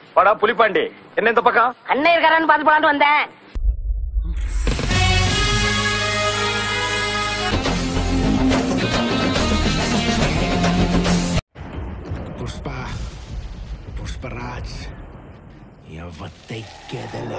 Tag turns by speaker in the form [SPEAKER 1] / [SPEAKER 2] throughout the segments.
[SPEAKER 1] வாடா புலிப்பாண்டி என்ன இந்த பக்கம்
[SPEAKER 2] அண்ணன் இருக்காரான்னு பாத்து போலான்னு வந்தேன்
[SPEAKER 3] புஷ்பா புஷ்பராஜ் எவத்தை கெதல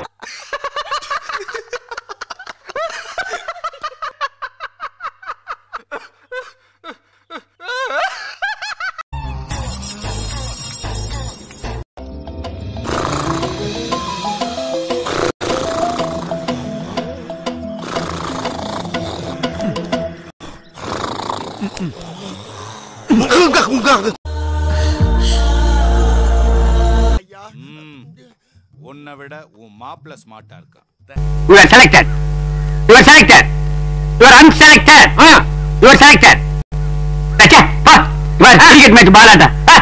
[SPEAKER 4] உன்னை விட உன் மாப்பிள்ள ஸ்மார்ட்டா இருக்கான்
[SPEAKER 5] You are selected. You are selected. You are unselected. Uh, you are selected. Acha, pa. You are cricket match balata. Ha.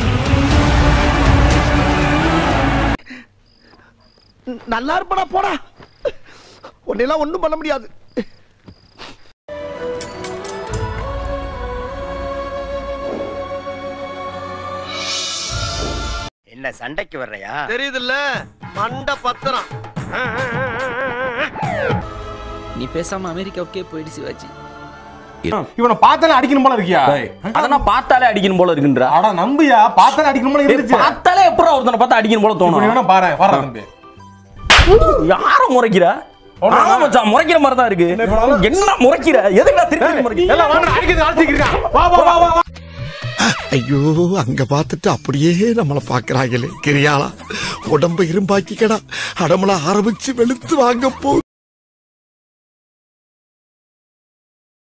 [SPEAKER 6] நல்லா இருப்படா போடா உன்னெல்லாம் ஒண்ணும் பண்ண முடியாது
[SPEAKER 1] என்ன சண்டைக்கு வர்றையா
[SPEAKER 6] தெரியுதுல்ல மண்ட பத்திரம்
[SPEAKER 7] நீ பேசாம அமெரிக்காவுக்கே போயிடு சிவாஜி
[SPEAKER 8] இவனை பார்த்தாலே அடிக்கணும் போல இருக்கியா
[SPEAKER 9] அதெல்லாம் பார்த்தாலே அடிக்கணும் போல இருக்குன்றா
[SPEAKER 8] அட நம்பியா பார்த்தாலே அடிக்கணும் போல இருந்துச்சு
[SPEAKER 9] பார்த்தாலே எப்பறம் ஒருத்தனை பார்த்தா அடிக்கணும் போல
[SPEAKER 8] இப்ப நீ
[SPEAKER 9] தோணும்
[SPEAKER 8] வேணா பாரு வர தம்பி
[SPEAKER 9] யார முறைக்கிறா ஆமா மச்சான் முறைக்கிற மாதிரி தான் இருக்கு என்ன முறைக்கிற எதுக்கு திருப்பி முறைக்கிற
[SPEAKER 8] எல்லாம் வாங்க அடிக்கிறது அழைச்சிட்டு இருக்கான் வா வா வா வா வா
[SPEAKER 3] ஐயோ அங்க பார்த்துட்டு அப்படியே நம்மள பாக்குறாங்களே கிரியாளா உடம்ப இரும்பாக்கிக்கடா அடமள ஆரம்பிச்சு வெளுத்து வாங்க போ